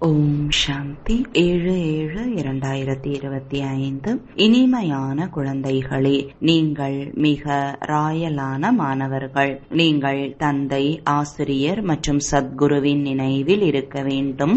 ஓம் சாந்தி ஏழு ஏழு இரண்டாயிரத்தி இருபத்தி ஐந்து இனிமையான குழந்தைகளே நீங்கள் மிக ராயலான மாணவர்கள் நீங்கள் தந்தை ஆசிரியர் மற்றும் சத்குருவின் நினைவில் இருக்க வேண்டும்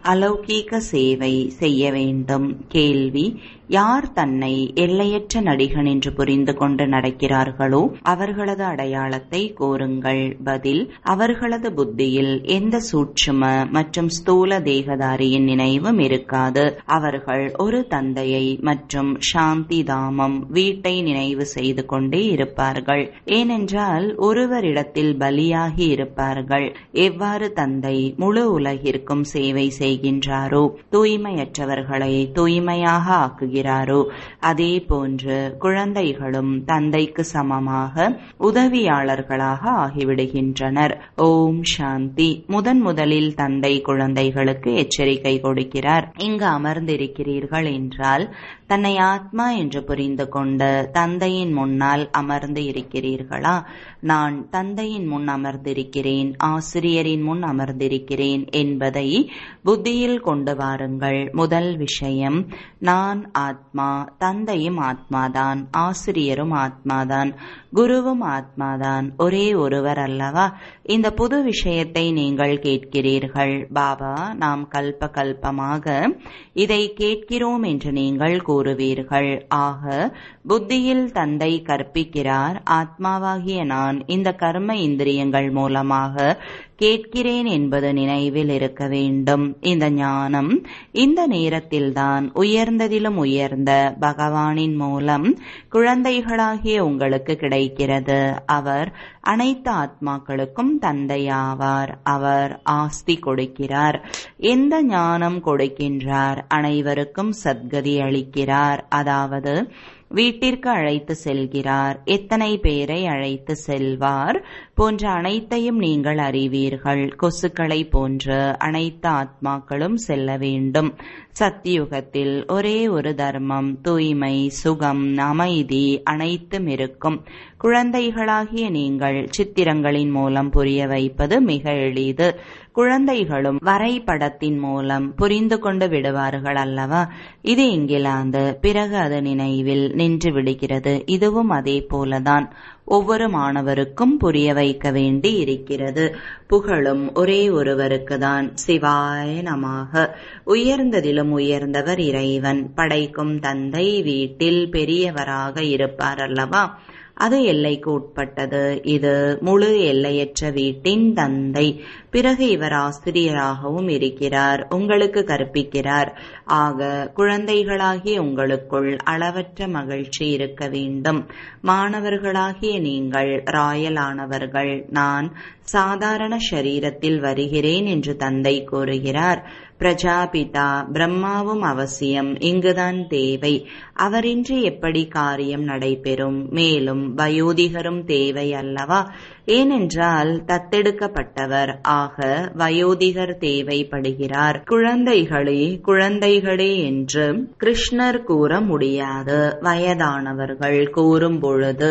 அலௌகீக சேவை செய்ய வேண்டும் கேள்வி யார் தன்னை எல்லையற்ற நடிகன் என்று புரிந்து கொண்டு நடக்கிறார்களோ அவர்களது அடையாளத்தை கூறுங்கள் பதில் அவர்களது புத்தியில் எந்த சூட்சும மற்றும் ஸ்தூல தேகதாரியின் நினைவும் இருக்காது அவர்கள் ஒரு தந்தையை மற்றும் சாந்தி தாமம் வீட்டை நினைவு செய்து கொண்டே இருப்பார்கள் ஏனென்றால் ஒருவரிடத்தில் பலியாகி இருப்பார்கள் எவ்வாறு தந்தை முழு உலகிற்கும் சேவை செய்கின்றாரோ தூய்மையற்றவர்களை தூய்மையாக ஆக்குகிறார் செய்கிறாரோ அதே போன்று குழந்தைகளும் தந்தைக்கு சமமாக உதவியாளர்களாக ஆகிவிடுகின்றனர் ஓம் சாந்தி முதன் முதலில் தந்தை குழந்தைகளுக்கு எச்சரிக்கை கொடுக்கிறார் இங்கு அமர்ந்திருக்கிறீர்கள் என்றால் தன்னை ஆத்மா என்று புரிந்து கொண்டு தந்தையின் முன்னால் அமர்ந்து இருக்கிறீர்களா நான் தந்தையின் முன் அமர்ந்திருக்கிறேன் ஆசிரியரின் முன் அமர்ந்திருக்கிறேன் என்பதை புத்தியில் கொண்டு வாருங்கள் முதல் விஷயம் நான் ஆத்மா தந்தையும் ஆத்மாதான் ஆசிரியரும் ஆத்மாதான் குருவும் ஆத்மாதான் ஒரே ஒருவர் அல்லவா இந்த புது விஷயத்தை நீங்கள் கேட்கிறீர்கள் பாபா நாம் கல்ப கல்பமாக இதை கேட்கிறோம் என்று நீங்கள் கூறுவீர்கள் ஆக புத்தியில் தந்தை கற்பிக்கிறார் ஆத்மாவாகிய நான் இந்த கர்ம இந்திரியங்கள் மூலமாக கேட்கிறேன் என்பது நினைவில் இருக்க வேண்டும் இந்த ஞானம் இந்த நேரத்தில்தான் உயர்ந்ததிலும் உயர்ந்த பகவானின் மூலம் குழந்தைகளாகிய உங்களுக்கு கிடைக்கிறது அவர் அனைத்து ஆத்மாக்களுக்கும் தந்தையாவார் அவர் ஆஸ்தி கொடுக்கிறார் எந்த ஞானம் கொடுக்கின்றார் அனைவருக்கும் சத்கதி அளிக்கிறார் அதாவது வீட்டிற்கு அழைத்து செல்கிறார் எத்தனை பேரை அழைத்து செல்வார் போன்ற அனைத்தையும் நீங்கள் அறிவீர்கள் கொசுக்களை போன்று அனைத்து ஆத்மாக்களும் செல்ல வேண்டும் சத்தியுகத்தில் ஒரே ஒரு தர்மம் தூய்மை சுகம் அமைதி அனைத்தும் இருக்கும் குழந்தைகளாகிய நீங்கள் சித்திரங்களின் மூலம் புரிய வைப்பது மிக எளிது குழந்தைகளும் வரைபடத்தின் மூலம் புரிந்து கொண்டு விடுவார்கள் அல்லவா இது இங்கிலாந்து பிறகு அது நினைவில் நின்று விடுகிறது இதுவும் அதே போலதான் ஒவ்வொரு மாணவருக்கும் புரிய வைக்க வேண்டி இருக்கிறது புகழும் ஒரே ஒருவருக்கு தான் சிவாய நமாக உயர்ந்ததிலும் உயர்ந்தவர் இறைவன் படைக்கும் தந்தை வீட்டில் பெரியவராக இருப்பார் அல்லவா அது எல்லைக்கு உட்பட்டது இது முழு எல்லையற்ற வீட்டின் தந்தை பிறகு இவர் ஆசிரியராகவும் இருக்கிறார் உங்களுக்கு கற்பிக்கிறார் ஆக குழந்தைகளாகிய உங்களுக்குள் அளவற்ற மகிழ்ச்சி இருக்க வேண்டும் மாணவர்களாகிய நீங்கள் ராயலானவர்கள் நான் சாதாரண ஷரீரத்தில் வருகிறேன் என்று தந்தை கூறுகிறார் பிரஜாபிதா பிரம்மாவும் அவசியம் இங்குதான் தேவை அவரின்றி எப்படி காரியம் நடைபெறும் மேலும் வயோதிகரும் தேவை அல்லவா ஏனென்றால் தத்தெடுக்கப்பட்டவர் ஆக வயோதிகர் தேவைப்படுகிறார் குழந்தைகளே குழந்தைகளே என்று கிருஷ்ணர் கூற முடியாது வயதானவர்கள் கூறும் பொழுது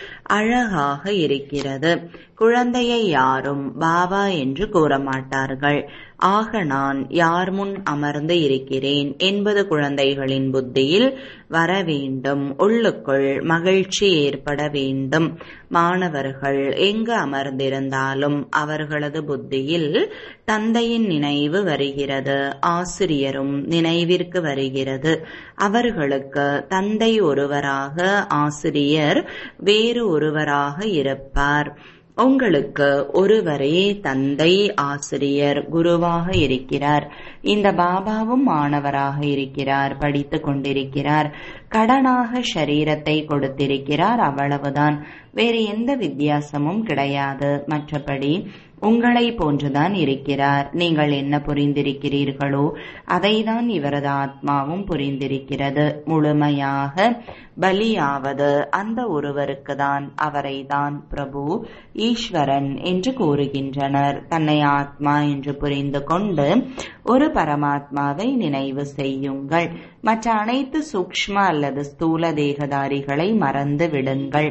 அழகாக இருக்கிறது குழந்தையை யாரும் பாபா என்று கூற மாட்டார்கள் ஆக நான் யார் முன் அமர்ந்து இருக்கிறேன் என்பது குழந்தைகளின் புத்தியில் வர வேண்டும் உள்ளுக்குள் மகிழ்ச்சி ஏற்பட வேண்டும் மாணவர்கள் எங்கு அமர்ந்திருந்தாலும் அவர்களது புத்தியில் தந்தையின் நினைவு வருகிறது ஆசிரியரும் நினைவிற்கு வருகிறது அவர்களுக்கு தந்தை ஒருவராக ஆசிரியர் வேறு ஒருவராக இருப்பார் உங்களுக்கு ஒருவரே தந்தை ஆசிரியர் குருவாக இருக்கிறார் இந்த பாபாவும் மாணவராக இருக்கிறார் படித்துக் கொண்டிருக்கிறார் கடனாக ஷரீரத்தை கொடுத்திருக்கிறார் அவ்வளவுதான் வேறு எந்த வித்தியாசமும் கிடையாது மற்றபடி உங்களை போன்றுதான் இருக்கிறார் நீங்கள் என்ன புரிந்திருக்கிறீர்களோ அதைதான் இவரது ஆத்மாவும் புரிந்திருக்கிறது முழுமையாக பலியாவது அந்த ஒருவருக்கு தான் அவரை தான் பிரபு ஈஸ்வரன் என்று கூறுகின்றனர் தன்னை ஆத்மா என்று புரிந்து கொண்டு ஒரு பரமாத்மாவை நினைவு செய்யுங்கள் மற்ற அனைத்து சூக்ஷ்ம அல்லது ஸ்தூல தேகதாரிகளை மறந்து விடுங்கள்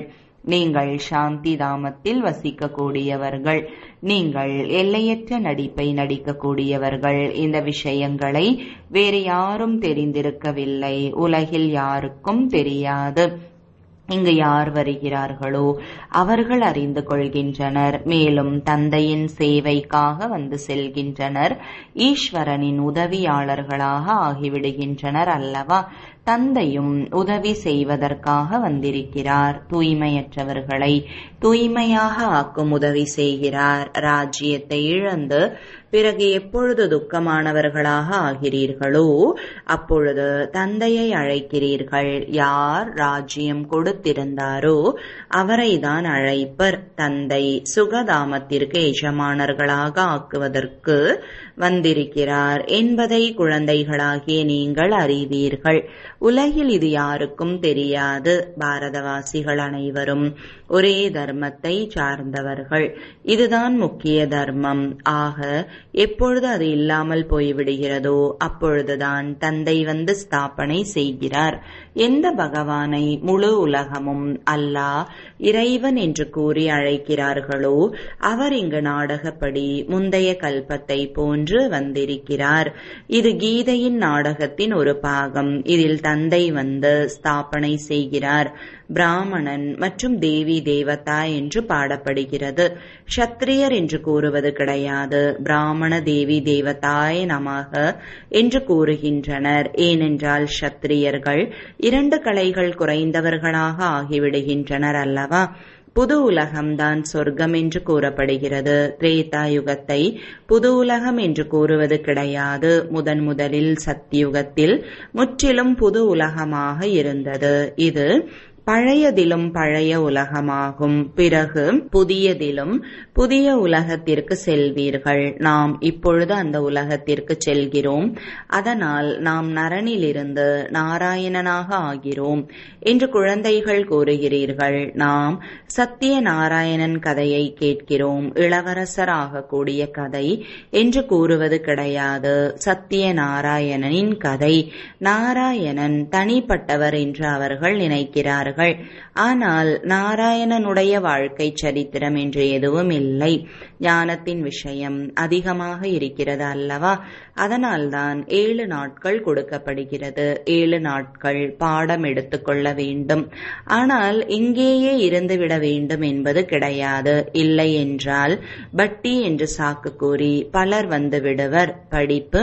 நீங்கள் சாந்தி தாமத்தில் வசிக்கக்கூடியவர்கள் நீங்கள் எல்லையற்ற நடிப்பை நடிக்கக்கூடியவர்கள் இந்த விஷயங்களை வேறு யாரும் தெரிந்திருக்கவில்லை உலகில் யாருக்கும் தெரியாது இங்கு யார் வருகிறார்களோ அவர்கள் அறிந்து கொள்கின்றனர் மேலும் தந்தையின் சேவைக்காக வந்து செல்கின்றனர் ஈஸ்வரனின் உதவியாளர்களாக ஆகிவிடுகின்றனர் அல்லவா தந்தையும் உதவி செய்வதற்காக வந்திருக்கிறார் தூய்மையற்றவர்களை தூய்மையாக ஆக்கும் உதவி செய்கிறார் ராஜ்யத்தை இழந்து பிறகு எப்பொழுது துக்கமானவர்களாக ஆகிறீர்களோ அப்பொழுது தந்தையை அழைக்கிறீர்கள் யார் ராஜ்யம் கொடுத்திருந்தாரோ அவரை தான் அழைப்பர் தந்தை சுகதாமத்திற்கு எஜமானர்களாக ஆக்குவதற்கு வந்திருக்கிறார் என்பதை குழந்தைகளாகிய நீங்கள் அறிவீர்கள் உலகில் இது யாருக்கும் தெரியாது பாரதவாசிகள் அனைவரும் ஒரே தர்மத்தை சார்ந்தவர்கள் இதுதான் முக்கிய தர்மம் ஆக எப்பொழுது அது இல்லாமல் போய்விடுகிறதோ அப்பொழுதுதான் தந்தை வந்து ஸ்தாபனை செய்கிறார் எந்த பகவானை முழு உலகமும் அல்லாஹ் இறைவன் என்று கூறி அழைக்கிறார்களோ அவர் இங்கு நாடகப்படி முந்தைய கல்பத்தை போன்று வந்திருக்கிறார் இது கீதையின் நாடகத்தின் ஒரு பாகம் இதில் தந்தை வந்து ஸ்தாபனை செய்கிறார் பிராமணன் மற்றும் தேவி தேவதா என்று பாடப்படுகிறது க்ஷத்ரியர் என்று கூறுவது கிடையாது பிராமண தேவி தேவதாய நமக என்று கூறுகின்றனர் ஏனென்றால் க்ஷத்ரியர்கள் இரண்டு கலைகள் குறைந்தவர்களாக ஆகிவிடுகின்றனர் அல்லவா புது உலகம்தான் சொர்க்கம் என்று கூறப்படுகிறது திரேதா யுகத்தை புது உலகம் என்று கூறுவது கிடையாது முதன் முதலில் சத்தியுகத்தில் முற்றிலும் புது உலகமாக இருந்தது இது பழையதிலும் பழைய உலகமாகும் பிறகு புதியதிலும் புதிய உலகத்திற்கு செல்வீர்கள் நாம் இப்பொழுது அந்த உலகத்திற்கு செல்கிறோம் அதனால் நாம் நரனிலிருந்து நாராயணனாக ஆகிறோம் என்று குழந்தைகள் கூறுகிறீர்கள் நாம் சத்திய நாராயணன் கதையை கேட்கிறோம் இளவரசர் ஆகக்கூடிய கதை என்று கூறுவது கிடையாது சத்திய நாராயணனின் கதை நாராயணன் தனிப்பட்டவர் என்று அவர்கள் நினைக்கிறார்கள் ஆனால் நாராயணனுடைய வாழ்க்கை சரித்திரம் என்று எதுவும் இல்லை ஞானத்தின் விஷயம் அதிகமாக இருக்கிறது அல்லவா அதனால்தான் ஏழு நாட்கள் கொடுக்கப்படுகிறது ஏழு நாட்கள் பாடம் எடுத்துக்கொள்ள வேண்டும் ஆனால் இங்கேயே இருந்துவிட வேண்டும் என்பது கிடையாது இல்லை என்றால் பட்டி என்று சாக்கு கூறி பலர் வந்து விடுவர் படிப்பு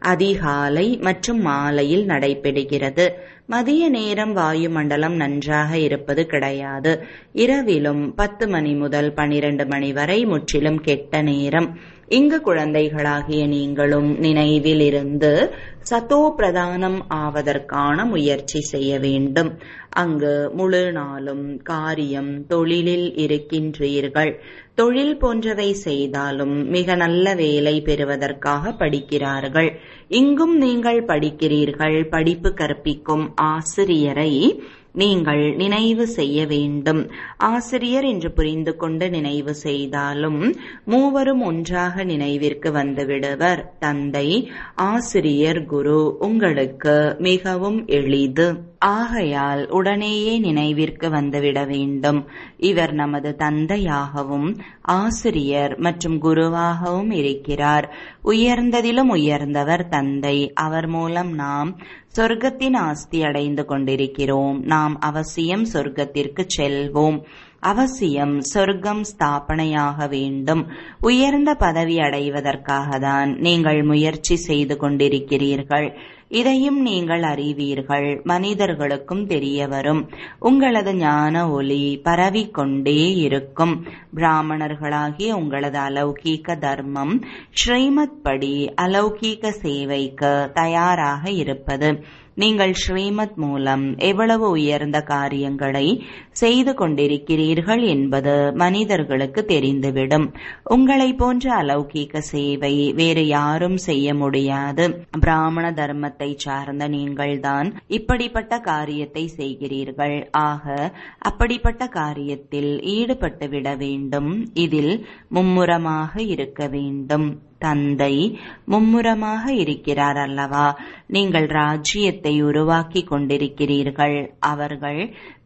அதிகாலை மற்றும் மாலையில் நடைபெறுகிறது மதிய நேரம் வாயுமண்டலம் நன்றாக இருப்பது கிடையாது இரவிலும் பத்து மணி முதல் பனிரெண்டு மணி வரை முற்றிலும் கெட்ட நேரம் இங்கு குழந்தைகளாகிய நீங்களும் நினைவில் இருந்து சத்தோ பிரதானம் ஆவதற்கான முயற்சி செய்ய வேண்டும் அங்கு முழு நாளும் காரியம் தொழிலில் இருக்கின்றீர்கள் தொழில் போன்றவை செய்தாலும் மிக நல்ல வேலை பெறுவதற்காக படிக்கிறார்கள் இங்கும் நீங்கள் படிக்கிறீர்கள் படிப்பு கற்பிக்கும் ஆசிரியரை நீங்கள் நினைவு செய்ய வேண்டும் ஆசிரியர் என்று புரிந்து கொண்டு நினைவு செய்தாலும் மூவரும் ஒன்றாக நினைவிற்கு வந்துவிடுவர் தந்தை ஆசிரியர் குரு உங்களுக்கு மிகவும் எளிது ஆகையால் உடனேயே நினைவிற்கு வந்துவிட வேண்டும் இவர் நமது தந்தையாகவும் ஆசிரியர் மற்றும் குருவாகவும் இருக்கிறார் உயர்ந்ததிலும் உயர்ந்தவர் தந்தை அவர் மூலம் நாம் சொர்க்கத்தின் ஆஸ்தி அடைந்து கொண்டிருக்கிறோம் நாம் அவசியம் சொர்க்கத்திற்கு செல்வோம் அவசியம் சொர்க்கம் ஸ்தாபனையாக வேண்டும் உயர்ந்த பதவி அடைவதற்காக தான் நீங்கள் முயற்சி செய்து கொண்டிருக்கிறீர்கள் இதையும் நீங்கள் அறிவீர்கள் மனிதர்களுக்கும் தெரிய வரும் உங்களது ஞான ஒளி பரவிக்கொண்டே இருக்கும் பிராமணர்களாகிய உங்களது அலௌகீக தர்மம் ஸ்ரீமத் படி அலௌகீக சேவைக்கு தயாராக இருப்பது நீங்கள் ஸ்ரீமத் மூலம் எவ்வளவு உயர்ந்த காரியங்களை செய்து கொண்டிருக்கிறீர்கள் என்பது மனிதர்களுக்கு தெரிந்துவிடும் உங்களை போன்ற அலௌகீக சேவை வேறு யாரும் செய்ய முடியாது பிராமண தர்மத்தை சார்ந்த நீங்கள்தான் இப்படிப்பட்ட காரியத்தை செய்கிறீர்கள் ஆக அப்படிப்பட்ட காரியத்தில் ஈடுபட்டு விட வேண்டும் இதில் மும்முரமாக இருக்க வேண்டும் தந்தை மும்முரமாக இருக்கிறார் அல்லவா நீங்கள் ராஜ்யத்தை உருவாக்கி கொண்டிருக்கிறீர்கள் அவர்கள்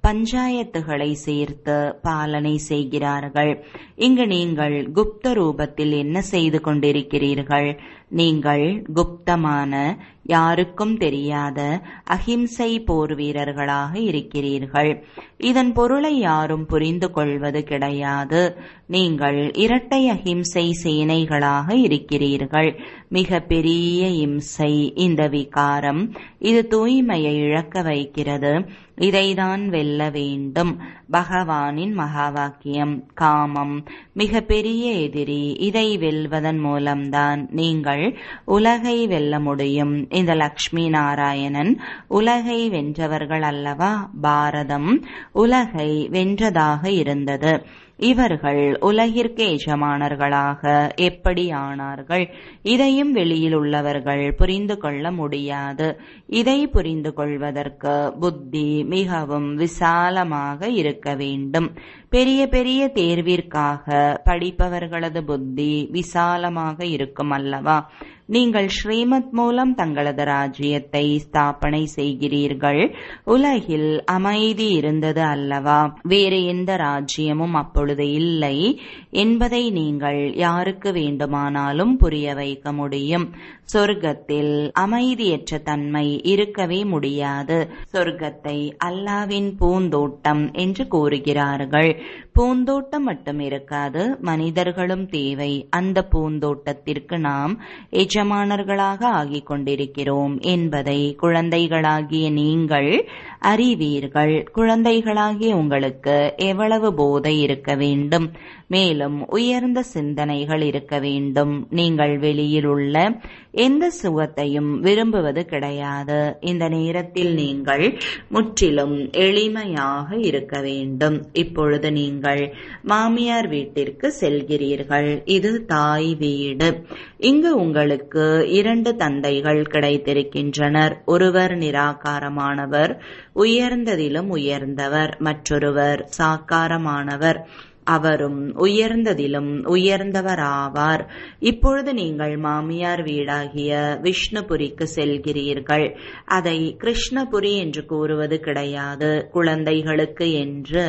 பஞ்சாயத்துகளை சேர்த்து பாலனை செய்கிறார்கள் இங்கு நீங்கள் குப்த ரூபத்தில் என்ன செய்து கொண்டிருக்கிறீர்கள் நீங்கள் குப்தமான யாருக்கும் தெரியாத அஹிம்சை போர் வீரர்களாக இருக்கிறீர்கள் இதன் பொருளை யாரும் புரிந்து கொள்வது கிடையாது நீங்கள் இரட்டை அஹிம்சை சேனைகளாக இருக்கிறீர்கள் மிக பெரிய இம்சை இந்த விகாரம் இது தூய்மையை இழக்க வைக்கிறது இதைதான் வெல்ல வேண்டும் பகவானின் மகா வாக்கியம் காமம் மிக பெரிய எதிரி இதை வெல்வதன் மூலம்தான் நீங்கள் உலகை வெல்ல முடியும் இந்த லக்ஷ்மி நாராயணன் உலகை வென்றவர்கள் அல்லவா பாரதம் உலகை வென்றதாக இருந்தது இவர்கள் உலகிற்கு எஜமானர்களாக எப்படி ஆனார்கள் இதையும் வெளியில் உள்ளவர்கள் புரிந்து கொள்ள முடியாது இதை புரிந்து கொள்வதற்கு புத்தி மிகவும் விசாலமாக இருக்க வேண்டும் பெரிய பெரிய தேர்விற்காக படிப்பவர்களது புத்தி விசாலமாக இருக்கும் அல்லவா நீங்கள் ஸ்ரீமத் மூலம் தங்களது ராஜ்யத்தை ஸ்தாபனை செய்கிறீர்கள் உலகில் அமைதி இருந்தது அல்லவா வேறு எந்த ராஜ்யமும் அப்பொழுது இல்லை என்பதை நீங்கள் யாருக்கு வேண்டுமானாலும் புரிய வைக்க முடியும் சொர்க்கத்தில் அமைதியற்ற தன்மை இருக்கவே முடியாது சொர்க்கத்தை அல்லாவின் பூந்தோட்டம் என்று கூறுகிறார்கள் பூந்தோட்டம் மட்டும் இருக்காது மனிதர்களும் தேவை அந்த பூந்தோட்டத்திற்கு நாம் எஜமானர்களாக ஆகிக் கொண்டிருக்கிறோம் என்பதை குழந்தைகளாகிய நீங்கள் அறிவீர்கள் குழந்தைகளாகிய உங்களுக்கு எவ்வளவு போதை இருக்க வேண்டும் மேலும் உயர்ந்த சிந்தனைகள் இருக்க வேண்டும் நீங்கள் வெளியில் உள்ள எந்த சுகத்தையும் விரும்புவது கிடையாது இந்த நேரத்தில் நீங்கள் முற்றிலும் எளிமையாக இருக்க வேண்டும் இப்பொழுது நீங்கள் மாமியார் வீட்டிற்கு செல்கிறீர்கள் இது தாய் வீடு இங்கு உங்களுக்கு இரண்டு தந்தைகள் கிடைத்திருக்கின்றனர் ஒருவர் நிராகாரமானவர் உயர்ந்ததிலும் உயர்ந்தவர் மற்றொருவர் சாக்காரமானவர் அவரும் உயர்ந்ததிலும் உயர்ந்தவராவார் இப்பொழுது நீங்கள் மாமியார் வீடாகிய விஷ்ணுபுரிக்கு செல்கிறீர்கள் அதை கிருஷ்ணபுரி என்று கூறுவது கிடையாது குழந்தைகளுக்கு என்று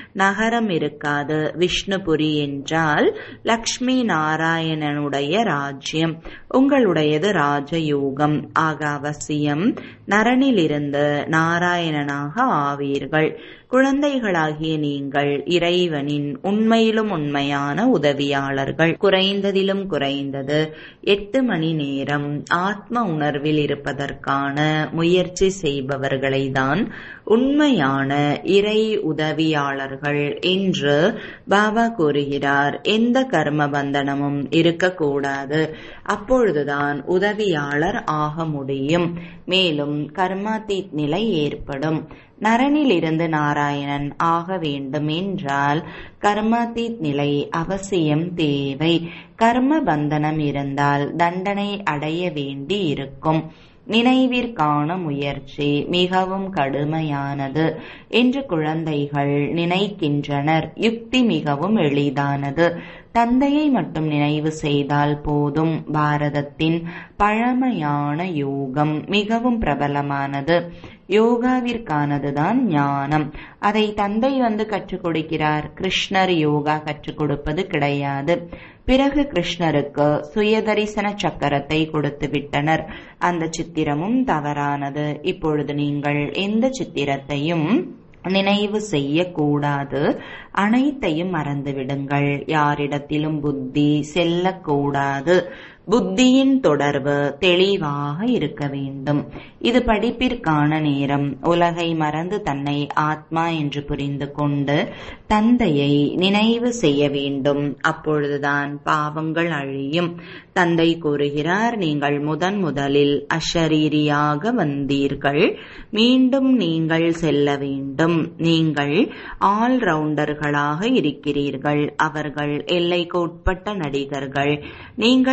நகரம் இருக்காது விஷ்ணுபுரி என்றால் லக்ஷ்மி நாராயணனுடைய ராஜ்யம் உங்களுடையது ராஜயோகம் ஆக அவசியம் நரனிலிருந்து நாராயணனாக ஆவீர்கள் குழந்தைகளாகிய நீங்கள் இறைவனின் உண்மையிலும் உண்மையான உதவியாளர்கள் குறைந்ததிலும் குறைந்தது எட்டு மணி நேரம் ஆத்ம உணர்வில் இருப்பதற்கான முயற்சி செய்பவர்களை தான் உண்மையான இறை உதவியாளர்கள் என்று பாபா கூறுகிறார் எந்த கர்ம பந்தனமும் இருக்கக்கூடாது அப்பொழுதுதான் உதவியாளர் ஆக முடியும் மேலும் கர்மாத்தீத் நிலை ஏற்படும் நரனிலிருந்து நாராயணன் ஆக வேண்டும் என்றால் கர்மாத்தீத் நிலை அவசியம் தேவை கர்ம பந்தனம் இருந்தால் தண்டனை அடைய வேண்டி இருக்கும் நினைவிற்கான முயற்சி மிகவும் கடுமையானது என்று குழந்தைகள் நினைக்கின்றனர் யுக்தி மிகவும் எளிதானது தந்தையை மட்டும் நினைவு செய்தால் போதும் பாரதத்தின் பழமையான யோகம் மிகவும் பிரபலமானது யோகாவிற்கானதுதான் ஞானம் அதை தந்தை வந்து கற்றுக் கொடுக்கிறார் கிருஷ்ணர் யோகா கற்றுக் கொடுப்பது கிடையாது பிறகு கிருஷ்ணருக்கு சுயதரிசன சக்கரத்தை கொடுத்து விட்டனர் அந்த சித்திரமும் தவறானது இப்பொழுது நீங்கள் எந்த சித்திரத்தையும் நினைவு செய்யக்கூடாது அனைத்தையும் மறந்துவிடுங்கள் யாரிடத்திலும் புத்தி செல்லக்கூடாது புத்தியின் தொடர்பு தெளிவாக இருக்க வேண்டும் இது படிப்பிற்கான நேரம் உலகை மறந்து தன்னை ஆத்மா என்று புரிந்து கொண்டு தந்தையை நினைவு செய்ய வேண்டும் அப்பொழுதுதான் பாவங்கள் அழியும் தந்தை கூறுகிறார் நீங்கள் முதன் முதலில் அஷரீரியாக வந்தீர்கள் மீண்டும் நீங்கள் செல்ல வேண்டும் நீங்கள் ஆல்ரவுண்டர்களாக இருக்கிறீர்கள் அவர்கள் எல்லைக்கு உட்பட்ட நடிகர்கள் நீங்கள் எல்லை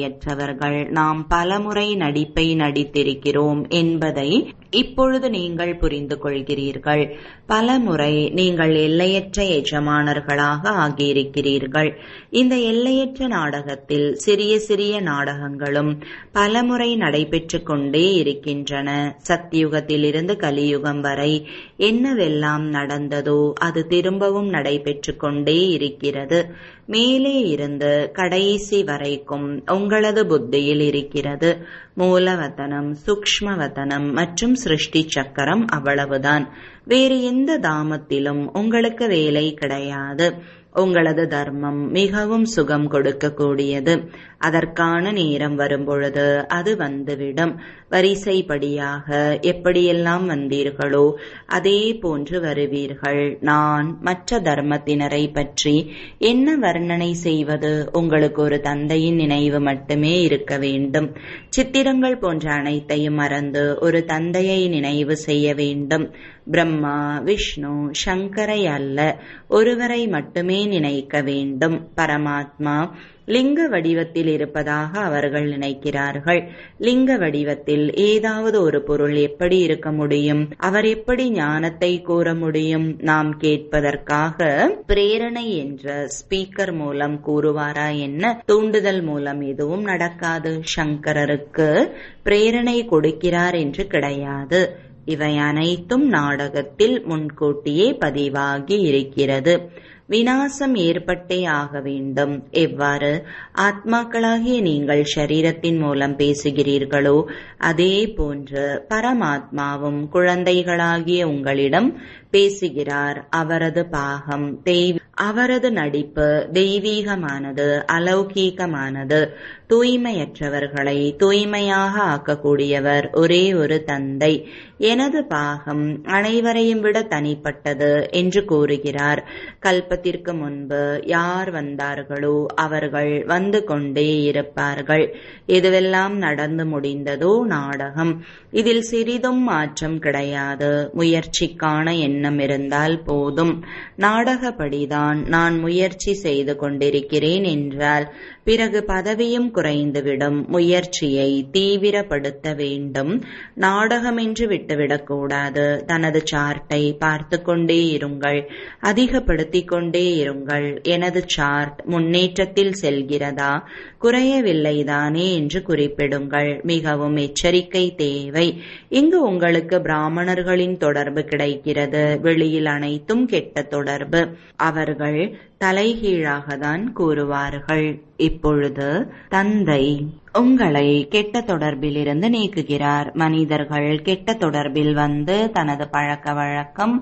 எல்லையற்றவர்கள் நாம் பலமுறை நடிப்பை நடித்திருக்கிறோம் என்பதை இப்பொழுது நீங்கள் புரிந்து கொள்கிறீர்கள் பலமுறை நீங்கள் எல்லையற்ற எஜமானர்களாக ஆகியிருக்கிறீர்கள் இந்த எல்லையற்ற நாடகத்தில் சிறிய சிறிய நாடகங்களும் பலமுறை நடைபெற்று கொண்டே இருக்கின்றன சத்தியுகத்திலிருந்து கலியுகம் வரை என்னவெல்லாம் நடந்ததோ அது திரும்பவும் நடைபெற்று கொண்டே இருக்கிறது மேலே இருந்து கடைசி வரைக்கும் உங்களது புத்தியில் இருக்கிறது மூலவதனம் சூக்ஷ்மவதனம் மற்றும் சிருஷ்டி சக்கரம் அவ்வளவுதான் வேறு எந்த தாமத்திலும் உங்களுக்கு வேலை கிடையாது உங்களது தர்மம் மிகவும் சுகம் கொடுக்கக்கூடியது அதற்கான நேரம் வரும்பொழுது அது வந்துவிடும் வரிசைப்படியாக எப்படியெல்லாம் வந்தீர்களோ அதே போன்று வருவீர்கள் நான் மற்ற தர்மத்தினரை பற்றி என்ன வர்ணனை செய்வது உங்களுக்கு ஒரு தந்தையின் நினைவு மட்டுமே இருக்க வேண்டும் சித்திரங்கள் போன்ற அனைத்தையும் மறந்து ஒரு தந்தையை நினைவு செய்ய வேண்டும் பிரம்மா விஷ்ணு சங்கரை அல்ல ஒருவரை மட்டுமே நினைக்க வேண்டும் பரமாத்மா லிங்க வடிவத்தில் இருப்பதாக அவர்கள் நினைக்கிறார்கள் லிங்க வடிவத்தில் ஏதாவது ஒரு பொருள் எப்படி இருக்க முடியும் அவர் எப்படி ஞானத்தை கூற முடியும் நாம் கேட்பதற்காக பிரேரணை என்ற ஸ்பீக்கர் மூலம் கூறுவாரா என்ன தூண்டுதல் மூலம் எதுவும் நடக்காது சங்கரருக்கு பிரேரணை கொடுக்கிறார் என்று கிடையாது இவை அனைத்தும் நாடகத்தில் முன்கூட்டியே பதிவாகி இருக்கிறது வினாசம் ஏற்பட்டே ஆக வேண்டும் எவ்வாறு ஆத்மாக்களாகிய நீங்கள் ஷரீரத்தின் மூலம் பேசுகிறீர்களோ அதே போன்று பரமாத்மாவும் குழந்தைகளாகிய உங்களிடம் பேசுகிறார் அவரது பாகம் தெய்வ அவரது நடிப்பு தெய்வீகமானது அலௌகீகமானது தூய்மையற்றவர்களை தூய்மையாக ஆக்கக்கூடியவர் ஒரே ஒரு தந்தை எனது பாகம் அனைவரையும் விட தனிப்பட்டது என்று கூறுகிறார் கல்பத்திற்கு முன்பு யார் வந்தார்களோ அவர்கள் வந்து கொண்டே இருப்பார்கள் எதுவெல்லாம் நடந்து முடிந்ததோ நாடகம் இதில் சிறிதும் மாற்றம் கிடையாது முயற்சிக்கான எண்ணம் இருந்தால் போதும் நாடகப்படிதான் நான் முயற்சி செய்து கொண்டிருக்கிறேன் என்றால் பிறகு பதவியும் குறைந்துவிடும் முயற்சியை தீவிரப்படுத்த வேண்டும் நாடகம் என்று விட்டுவிடக்கூடாது தனது சார்ட்டை பார்த்து கொண்டே இருங்கள் அதிகப்படுத்திக் கொண்டே இருங்கள் எனது சார்ட் முன்னேற்றத்தில் செல்கிறதா குறையவில்லைதானே என்று குறிப்பிடுங்கள் மிகவும் எச்சரிக்கை தேவை இங்கு உங்களுக்கு பிராமணர்களின் தொடர்பு கிடைக்கிறது வெளியில் அனைத்தும் கெட்ட தொடர்பு அவர்கள் தலைகீழாக தான் கூறுவார்கள் இப்பொழுது தந்தை உங்களை கெட்ட தொடர்பிலிருந்து நீக்குகிறார் மனிதர்கள் கெட்ட தொடர்பில் வந்து தனது பழக்க வழக்கம்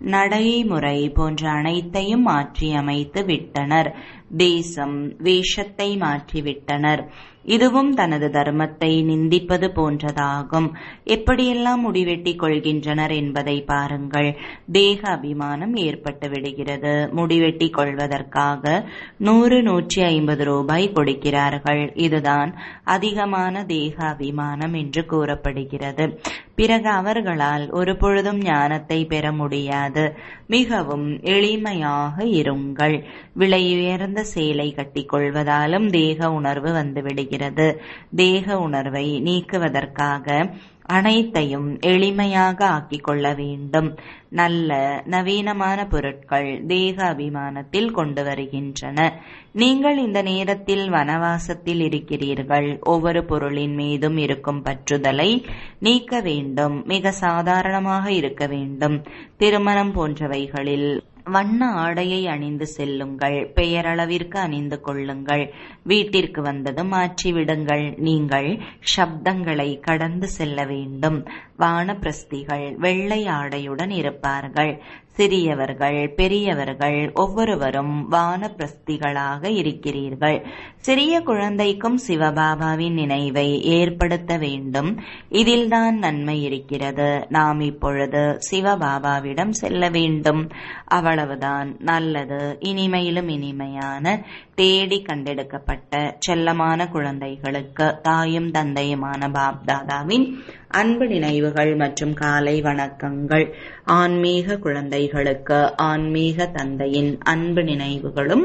நடைமுறை போன்ற அனைத்தையும் மாற்றியமைத்து விட்டனர் தேசம் வேஷத்தை மாற்றிவிட்டனர் இதுவும் தனது தர்மத்தை நிந்திப்பது போன்றதாகும் எப்படியெல்லாம் முடிவெட்டிக் கொள்கின்றனர் என்பதை பாருங்கள் தேக அபிமானம் ஏற்பட்டு விடுகிறது முடிவெட்டிக் கொள்வதற்காக நூறு நூற்றி ஐம்பது ரூபாய் கொடுக்கிறார்கள் இதுதான் அதிகமான தேக அபிமானம் என்று கூறப்படுகிறது பிறகு அவர்களால் ஒரு பொழுதும் ஞானத்தை பெற முடியாது மிகவும் எளிமையாக இருங்கள் விலை உயர்ந்த சேலை கட்டிக்கொள்வதாலும் தேக உணர்வு வந்துவிடுகிறது தேக உணர்வை நீக்குவதற்காக அனைத்தையும் எளிமையாக ஆக்கிக் கொள்ள வேண்டும் நல்ல நவீனமான பொருட்கள் தேக அபிமானத்தில் கொண்டு வருகின்றன நீங்கள் இந்த நேரத்தில் வனவாசத்தில் இருக்கிறீர்கள் ஒவ்வொரு பொருளின் மீதும் இருக்கும் பற்றுதலை நீக்க வேண்டும் மிக சாதாரணமாக இருக்க வேண்டும் திருமணம் போன்றவைகளில் வண்ண ஆடையை அணிந்து செல்லுங்கள் பெயரளவிற்கு அணிந்து கொள்ளுங்கள் வீட்டிற்கு வந்தது மாற்றிவிடுங்கள் நீங்கள் சப்தங்களை கடந்து செல்ல வேண்டும் வானப்பிரஸ்திகள் வெள்ளை ஆடையுடன் இருப்பார்கள் சிறியவர்கள் பெரியவர்கள் ஒவ்வொருவரும் வானப்பிரஸ்திகளாக இருக்கிறீர்கள் சிறிய குழந்தைக்கும் சிவபாபாவின் நினைவை ஏற்படுத்த வேண்டும் இதில்தான் நன்மை இருக்கிறது நாம் இப்பொழுது சிவபாபாவிடம் செல்ல வேண்டும் அவ்வளவுதான் நல்லது இனிமையிலும் இனிமையான தேடி கண்டெடுக்கப்பட்ட செல்லமான குழந்தைகளுக்கு தாயும் தந்தையுமான பாப்தாதாவின் அன்பு நினைவுகள் மற்றும் காலை வணக்கங்கள் ஆன்மீக குழந்தைகளுக்கு ஆன்மீக தந்தையின் அன்பு நினைவுகளும்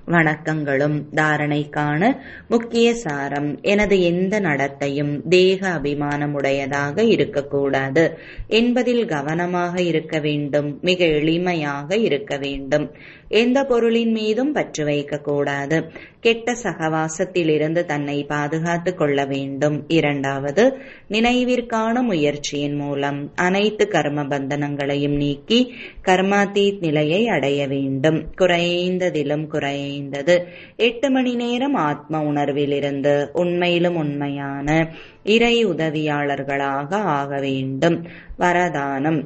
வணக்கங்களும் தாரணைக்கான முக்கிய சாரம் எனது எந்த நடத்தையும் தேக அபிமானமுடையதாக இருக்கக்கூடாது என்பதில் கவனமாக இருக்க வேண்டும் மிக எளிமையாக இருக்க வேண்டும் எந்த பொருளின் மீதும் பற்று வைக்கக்கூடாது கெட்ட சகவாசத்திலிருந்து தன்னை பாதுகாத்துக் கொள்ள வேண்டும் இரண்டாவது நினைவிற்கான முயற்சியின் மூலம் அனைத்து கர்ம பந்தனங்களையும் நீக்கி கர்மாத்தீத் நிலையை அடைய வேண்டும் குறைந்ததிலும் குறைந்தது எட்டு மணி நேரம் ஆத்ம உணர்விலிருந்து உண்மையிலும் உண்மையான இறை உதவியாளர்களாக ஆக வேண்டும் வரதானம்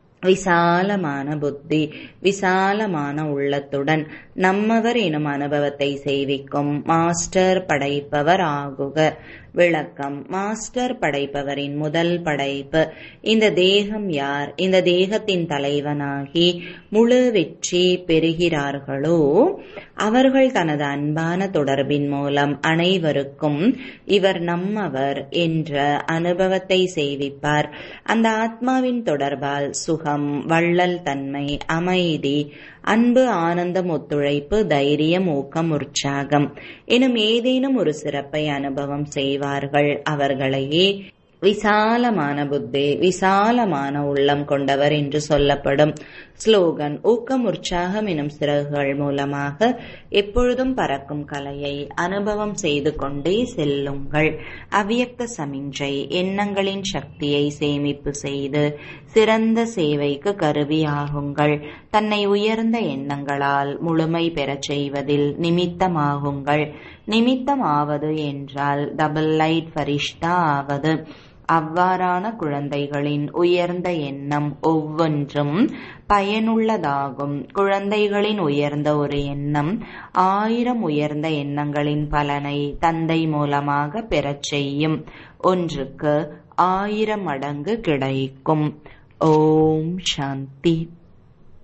விசாலமான புத்தி விசாலமான உள்ளத்துடன் நம்மவர் எனும் அனுபவத்தை செய்விக்கும் மாஸ்டர் படைப்பவர் ஆகுக விளக்கம் மாஸ்டர் படைப்பவரின் முதல் படைப்பு இந்த தேகம் யார் இந்த தேகத்தின் தலைவனாகி முழு வெற்றி பெறுகிறார்களோ அவர்கள் தனது அன்பான தொடர்பின் மூலம் அனைவருக்கும் இவர் நம்மவர் என்ற அனுபவத்தை செய்விப்பார் அந்த ஆத்மாவின் தொடர்பால் சுகம் வள்ளல் தன்மை அமைதி அன்பு ஆனந்தம் ஒத்துழைப்பு தைரியம் ஊக்கம் உற்சாகம் எனும் ஏதேனும் ஒரு சிறப்பை அனுபவம் செய்வார்கள் அவர்களையே விசாலமான புத்தி விசாலமான உள்ளம் கொண்டவர் என்று சொல்லப்படும் ஸ்லோகன் ஊக்கம் உற்சாகம் எனும் சிறகுகள் மூலமாக எப்பொழுதும் பறக்கும் கலையை அனுபவம் செய்து கொண்டே செல்லுங்கள் அவ்வியக்த சமிஞ்சை எண்ணங்களின் சக்தியை சேமிப்பு செய்து சிறந்த சேவைக்கு கருவியாகுங்கள் தன்னை உயர்ந்த எண்ணங்களால் முழுமை பெறச் செய்வதில் நிமித்தமாகுங்கள் நிமித்தம் ஆவது என்றால் டபுள் லைட் ஃபரிஷ்தா ஆவது அவ்வாறான குழந்தைகளின் உயர்ந்த எண்ணம் ஒவ்வொன்றும் பயனுள்ளதாகும் குழந்தைகளின் உயர்ந்த ஒரு எண்ணம் ஆயிரம் உயர்ந்த எண்ணங்களின் பலனை தந்தை மூலமாக பெறச் செய்யும் ஒன்றுக்கு ஆயிரம் மடங்கு கிடைக்கும் ஓம் சாந்தி